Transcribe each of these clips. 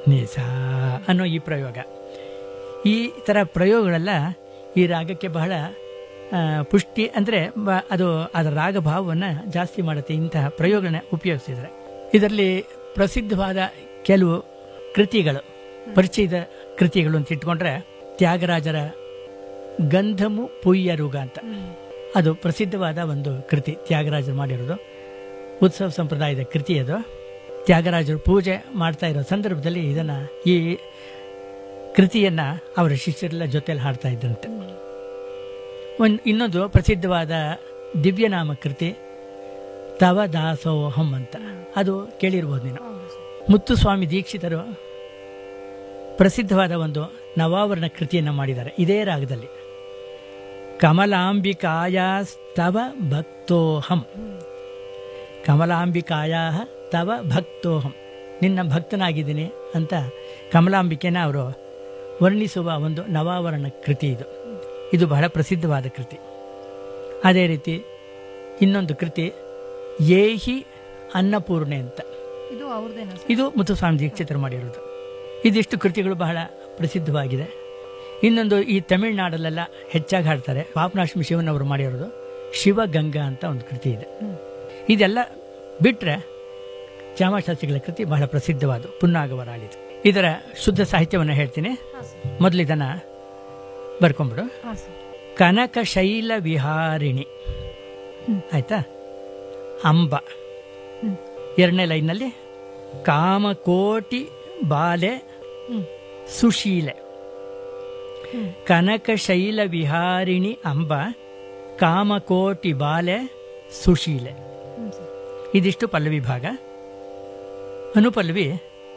ನಿಸ ಅನ್ನೋ ಈ ಪ್ರಯೋಗ ಈ ಥರ ಪ್ರಯೋಗಗಳೆಲ್ಲ ಈ ರಾಗಕ್ಕೆ ಬಹಳ ಆ, ಪುಷ್ಟಿ ಅಂದರೆ ಅದು ಅದರ ರಾಗ ಭಾವವನ್ನು ಜಾಸ್ತಿ ಮಾಡುತ್ತೆ ಇಂತಹ ಪ್ರಯೋಗಗಳನ್ನ ಉಪಯೋಗಿಸಿದರೆ ಇದರಲ್ಲಿ ಪ್ರಸಿದ್ಧವಾದ ಕೆಲವು ಕೃತಿಗಳು ಪರಿಚಯದ ಕೃತಿಗಳು ಅಂತ ಇಟ್ಕೊಂಡ್ರೆ ತ್ಯಾಗರಾಜರ ಗಂಧಮು ಪುಯ್ಯರುಗ ಅಂತ ಅದು ಪ್ರಸಿದ್ಧವಾದ ಒಂದು ಕೃತಿ ತ್ಯಾಗರಾಜರು ಮಾಡಿರೋದು ಉತ್ಸವ ಸಂಪ್ರದಾಯದ ಕೃತಿ ಅದು ತ್ಯಾಗರಾಜರು ಪೂಜೆ ಮಾಡ್ತಾ ಇರೋ ಸಂದರ್ಭದಲ್ಲಿ ಇದನ್ನ ಈ ಕೃತಿಯನ್ನ ಅವರ ಶಿಷ್ಯರೆಲ್ಲ ಜೊತೆಲಿ ಹಾಡ್ತಾ ಇದ್ದಂತೆ ಒಂದು ಇನ್ನೊಂದು ಪ್ರಸಿದ್ಧವಾದ ದಿವ್ಯನಾಮ ಕೃತಿ ತವ ದಾಸೋಹಂ ಅಂತ ಅದು ಕೇಳಿರ್ಬೋದು ನೀನು ಮುತ್ತುಸ್ವಾಮಿ ದೀಕ್ಷಿತರು ಪ್ರಸಿದ್ಧವಾದ ಒಂದು ನವಾವರಣ ಕೃತಿಯನ್ನು ಮಾಡಿದ್ದಾರೆ ಇದೇ ರಾಗದಲ್ಲಿ ಕಮಲಾಂಬಿಕಾಯಸ್ತವ ಭಕ್ತೋಹಂ ಕಮಲಾಂಬಿಕಾಯ ತವ ಭಕ್ತೋಹಂ ನಿನ್ನ ಭಕ್ತನಾಗಿದ್ದೀನಿ ಅಂತ ಕಮಲಾಂಬಿಕೆನ ಅವರು ವರ್ಣಿಸುವ ಒಂದು ನವಾವರಣ ಕೃತಿ ಇದು ಇದು ಬಹಳ ಪ್ರಸಿದ್ಧವಾದ ಕೃತಿ ಅದೇ ರೀತಿ ಇನ್ನೊಂದು ಕೃತಿ ಏಹಿ ಅನ್ನಪೂರ್ಣೆ ಅಂತ ಇದು ಅವ್ರದ್ದೇನಾ ಇದು ಮುತ್ತುಸ್ವಾಮಿ ದೀಕ್ಷಿತರು ಮಾಡಿರೋದು ಇದಿಷ್ಟು ಕೃತಿಗಳು ಬಹಳ ಪ್ರಸಿದ್ಧವಾಗಿದೆ ಇನ್ನೊಂದು ಈ ತಮಿಳುನಾಡಲ್ಲೆಲ್ಲ ಹೆಚ್ಚಾಗಿ ಹಾಡ್ತಾರೆ ಪಾಪನಾಶ್ಮಿ ಶಿವನ್ ಅವರು ಮಾಡಿರೋದು ಶಿವಗಂಗಾ ಅಂತ ಒಂದು ಕೃತಿ ಇದೆ ಇದೆಲ್ಲ ಬಿಟ್ಟರೆ ಚಾಮಶಾಸ್ತ್ರಿಗಳ ಕೃತಿ ಬಹಳ ಪ್ರಸಿದ್ಧವಾದ ಪುನ್ನಾಗವರಾಳಿದು ಇದರ ಶುದ್ಧ ಸಾಹಿತ್ಯವನ್ನು ಹೇಳ್ತೀನಿ ಹಾಂ ಸರ್ ಮೊದಲಿದನ್ನ ಬರ್ಕೊಂಬಿಡು ಹಾಂ ಸರ್ ಕನಕ ಶೈಲ ವಿಹಾರಿಣಿ ಆಯ್ತಾ ಅಂಬ ಹ್ಮ್. ಎರಡನೇ ಲೈನ್ನಲ್ಲಿ ಕಾಮಕೋಟಿ ಬಾಲೆ ಹ್ಮ್. ಸುಶೀಲೆ ಹ್ಮ್. ಕನಕ ಶೈಲ ವಿಹಾರಿಣಿ ಅಂಬ ಕಾಮಕೋಟಿ ಬಾಲೆ ಸುಶೀಲೆ ಹ್ಞೂ ಸರ್ ಇದಿಷ್ಟು ಪಲ್ಲವಿ ಭಾಗ ಅನುಪಲ್ಲವಿ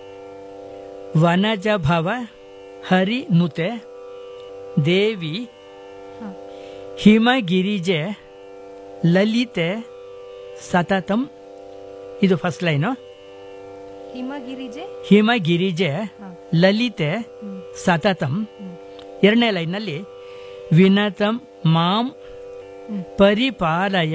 ವನಜ ಭವ ಹರಿ ನುತೆ ದೇವಿ ಹಾಂ ಹಿಮಗಿರಿಜೆ ಲಲಿತೆ ಸತತಂ ಇದು ಫಸ್ಟ್ ಲೈನು ಹಿಮಗಿರಿಜೆ ಹಿಮಗಿರಿಜೆ ಹಾಂ ಲಲಿತೆ ಹ್ಞೂ ಸತತಂ ಹ್ಞೂ ಎರಡನೇ ಲೈನ್ನಲ್ಲಿ ವಿನತಂ ಮಾಂ ಹ್ಮ್. ಪರಿಪಾಲಯ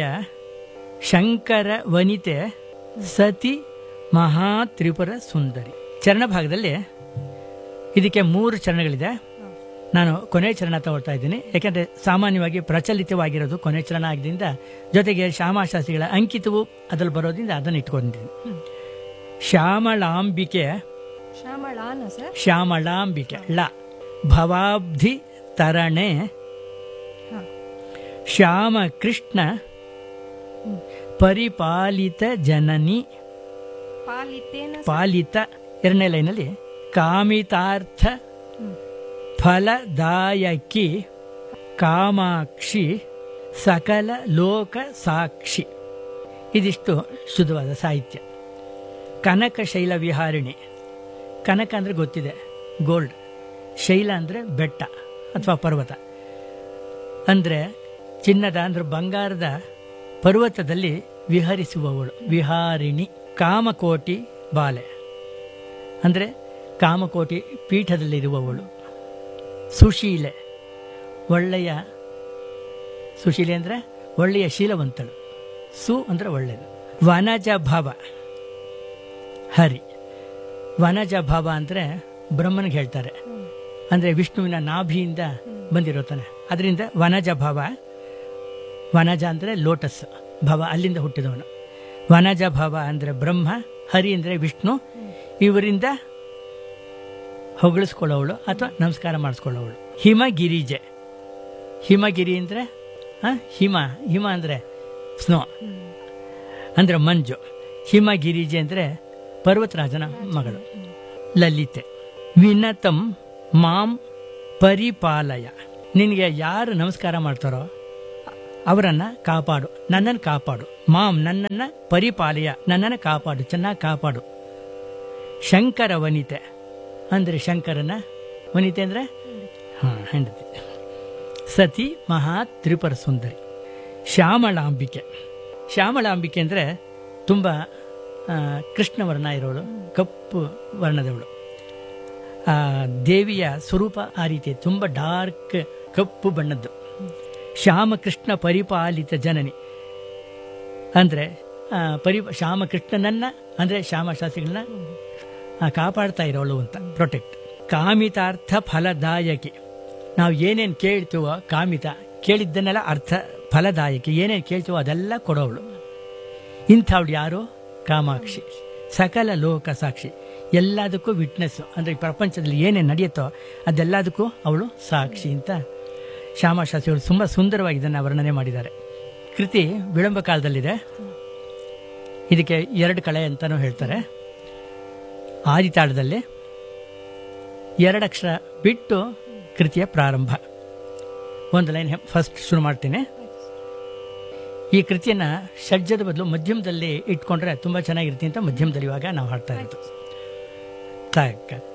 ಶಂಕರ ವನಿತೆ ಸತಿ ಮಹಾತ್ರಿಪುರ ಸುಂದರಿ ಚರಣ ಭಾಗದಲ್ಲಿ ಇದಕ್ಕೆ ಮೂರು ಚರಣಗಳಿದೆ ಹಾಂ ನಾನು ಕೊನೆ ಚರಣ ತಗೊಳ್ತಾ ಇದ್ದೀನಿ ಯಾಕೆಂದ್ರೆ ಸಾಮಾನ್ಯವಾಗಿ ಪ್ರಚಲಿತವಾಗಿರೋದು ಕೊನೆ ಚರಣ ಆಗಿದ್ದರಿಂದ ಜೊತೆಗೆ ಶ್ಯಾಮಾಶಾಸ್ತ್ರಿಗಳ ಅಂಕಿತವು ಅದ್ರಲ್ಲಿ ಬರೋದ್ರಿಂದ ಅದನ್ನು ಇಟ್ಕೊಂಡಿದ್ದೀನಿ ಹ್ಮ್. ಶ್ಯಾಮಳಾಂಬಿಕೆ ಶ್ಯಾಮಳಾನ ಸರ್ ಶ್ಯಾಮಳಾಂಬಿಕೆ ಳ ಭವಾಬ್ಧಿ ತರಣೆ ಹಾಂ ಶ್ಯಾಮ ಕೃಷ್ಣ ಹ್ಮ್. ಪರಿಪಾಲಿತ ಜನನಿ ಪಾಲಿತೇನ ಸರ್? ಪಾಲಿತ ಎರಡನೇ ಲೈನಲ್ಲಿ ಕಾಮಿತಾರ್ಥ ಹ್ಮ್. ಫಲದಾಯಕಿ ಕಾಮಾಕ್ಷಿ ಸಕಲ ಲೋಕ ಸಾಕ್ಷಿ ಇದಿಷ್ಟು ಶುದ್ಧವಾದ ಸಾಹಿತ್ಯ ಕನಕ ಶೈಲ ವಿಹಾರಿಣಿ ಕನಕ ಅಂದರೆ ಗೊತ್ತಿದೆ ಗೋಲ್ಡ್ ಶೈಲ ಅಂದರೆ ಬೆಟ್ಟ ಅಥವಾ ಪರ್ವತ ಅಂದರೆ ಚಿನ್ನದ ಅಂದರೆ ಬಂಗಾರದ ಪರ್ವತದಲ್ಲಿ ವಿಹರಿಸುವವಳು ವಿಹಾರಿಣಿ ಕಾಮಕೋಟಿ ಬಾಲೆ ಅಂದರೆ ಕಾಮಕೋಟಿ ಪೀಠದಲ್ಲಿರುವವಳು ಸುಶೀಲೆ ಒಳ್ಳೆಯ ಸುಶೀಲೆ ಅಂದರೆ ಒಳ್ಳೆಯ ಶೀಲವಂತಳು ಸು ಅಂದರೆ ಒಳ್ಳೆಯದು ವನಜ ಭವ ಹರಿ ವನಜ ಭವ ಅಂದರೆ ಬ್ರಹ್ಮನಿಗೆ ಹೇಳ್ತಾರೆ ಅಂದರೆ ವಿಷ್ಣುವಿನ ನಾಭಿಯಿಂದ ಬಂದಿರುತ್ತಾನೆ ಅದರಿಂದ ವನಜ ಭವ ವನಜ ಅಂದರೆ ಲೋಟಸ್ ಭವ ಅಲ್ಲಿಂದ ಹುಟ್ಟಿದವನು ವನಜ ಭವ ಅಂದರೆ ಬ್ರಹ್ಮ ಹರಿ ಅಂದರೆ ವಿಷ್ಣು ಇವರಿಂದ ಹೊಗಳಿಸ್ಕೊಳ್ಳೋವಳು ಅಥವಾ ನಮಸ್ಕಾರ ಮಾಡಿಸ್ಕೊಳ್ಳೋವಳು ಹಿಮಗಿರಿಜೆ ಹಿಮಗಿರಿ ಅಂದರೆ ಹಿಮ ಹಿಮ ಅಂದರೆ ಸ್ನೋ ಅಂದರೆ ಮಂಜು ಹಿಮಗಿರಿಜೆ ಅಂದರೆ ಪರ್ವತರಾಜನ ಮಗಳು ಲಲಿತೆ ವಿನತಂ ಮಾಂ ಪರಿಪಾಲಯ ನಿನಗೆ ಯಾರು ನಮಸ್ಕಾರ ಮಾಡ್ತಾರೋ ಅವರನ್ನ ಕಾಪಾಡು ನನ್ನನ್ನು ಕಾಪಾಡು ಮಾಂ ನನ್ನನ್ನು ಪರಿಪಾಲಯ ನನ್ನನ್ನು ಕಾಪಾಡು ಚೆನ್ನಾಗಿ ಕಾಪಾಡು ಶಂಕರ ವನಿತೆ ಅಂದರೆ ಶಂಕರನ ವನಿತೆ ಅಂದರೆ ಹಾಂ ಹೆಂಡತಿ ಸತಿ ಮಹಾ ತ್ರಿಪುರ ಸುಂದರಿ ಶ್ಯಾಮಳಾಂಬಿಕೆ ಶ್ಯಾಮಳಾಂಬಿಕೆ ಅಂದರೆ ತುಂಬ ಆ, ಕೃಷ್ಣವರ್ಣ ಇರೋಳು ಕಪ್ಪು ವರ್ಣದವಳು ಆ ದೇವಿಯ ಸ್ವರೂಪ ಆ ರೀತಿ ತುಂಬ ಡಾರ್ಕ್ ಕಪ್ಪು ಬಣ್ಣದ್ದು ಶ್ಯಾಮಕೃಷ್ಣ ಪರಿಪಾಲಿತ ಜನನಿ ಅಂದರೆ ಪರಿ ಶ್ಯಾಮಕೃಷ್ಣನನ್ನ ಅಂದರೆ ಶ್ಯಾಮಶಾಸ್ತ್ರಿಗಳನ್ನ ಆ, ಕಾಪಾಡ್ತಾ ಇರೋಳು ಅಂತ ಪ್ರೊಟೆಕ್ಟ್ ಕಾಮಿತಾರ್ಥ ಫಲದಾಯಕಿ ನಾವು ಏನೇನು ಕೇಳ್ತೀವೋ ಕಾಮಿತ ಕೇಳಿದ್ದನ್ನೆಲ್ಲ ಅರ್ಥ ಫಲದಾಯಕಿ ಏನೇನು ಕೇಳ್ತೀವೋ ಅದೆಲ್ಲ ಕೊಡೋವಳು ಇಂಥವಳು ಯಾರು ಕಾಮಾಕ್ಷಿ ಸಕಲ ಲೋಕ ಸಾಕ್ಷಿ ಎಲ್ಲದಕ್ಕೂ ವಿಟ್ನೆಸ್ಸು ಅಂದರೆ ಈ ಪ್ರಪಂಚದಲ್ಲಿ ಏನೇನು ನಡೆಯುತ್ತೋ ಅದೆಲ್ಲದಕ್ಕೂ ಅವಳು ಸಾಕ್ಷಿ ಅಂತ ಶ್ಯಾಮಶಾಸ್ತ್ರಿಗಳು ತುಂಬ ಸುಂದರವಾಗಿ ಇದನ್ನು ವರ್ಣನೆ ಮಾಡಿದ್ದಾರೆ ಕೃತಿ ವಿಳಂಬ ಕಾಲದಲ್ಲಿದೆ ಇದಕ್ಕೆ ಎರಡು ಕಳೆ ಅಂತಲೂ ಹೇಳ್ತಾರೆ ಆದಿತಾಳದಲ್ಲಿ ಎರಡು ಅಕ್ಷರ ಬಿಟ್ಟು ಕೃತಿಯ ಪ್ರಾರಂಭ ಒಂದು ಲೈನ್ ಫಸ್ಟ್ ಶುರು ಮಾಡ್ತೀನಿ ಈ ಕೃತಿಯನ್ನ ಷಡ್ಜದ ಬದಲು ಮಧ್ಯಮದಲ್ಲಿ ಇಟ್ಕೊಂಡ್ರೆ ತುಂಬ ಚೆನ್ನಾಗಿರುತ್ತೆ ಅಂತ ಮಧ್ಯಮದಲ್ಲಿ ಇವಾಗ ನಾವು ಹಾಡ್ತಾ ಇರೋದು ತಾಕ